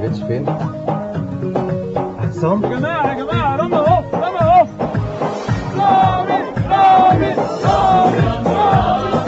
بقتش فين عصام يا جماعه يا جماعه رامي اهو رامي اهو رامي رامي رامي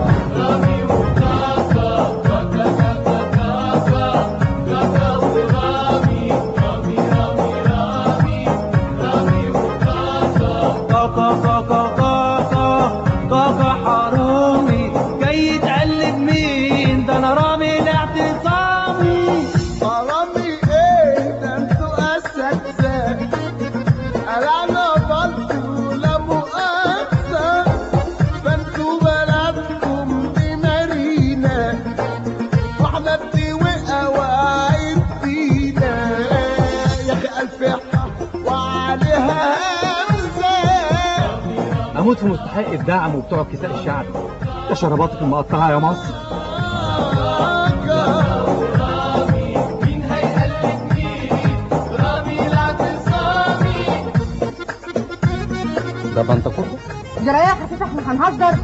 كاكا كاكا كاكا كاكا حرامي جاي تقلد مين ده انا رامي الاعتصامي حرامي ايه ده انتوا اساتذه انا غلطت ولا مؤاخذه فانتوا بلدكم دي مارينا واحنا بتوقع وعيب فينا يا اخي الف حق وعليها همزه اموت في مستحق الدعم وبتوع كساء الشعب يا شرباتك المقطعه يا مصر ده بنتكم جرايه حسيت احنا هنهزر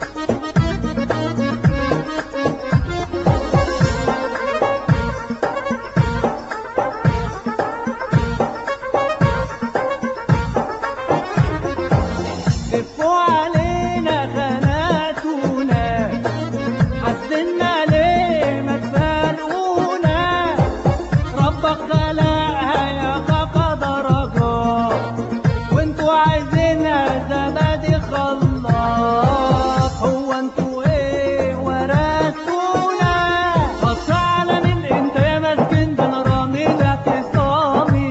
لفوا علينا خناتونا حزنا ليه ما تفارقونا ربك خلقها يا كاكا درجات وانتوا عايزينها زبادي خلاط هو انتوا ايه ورثتونا بص على مين انت يا مسكين ده انا رامي الاعتصامي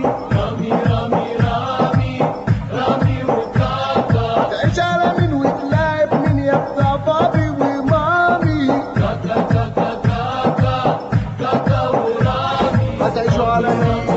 تعيش على مين وتلاعب مين يا بتاع بابي ومامي هتعيشوا على مين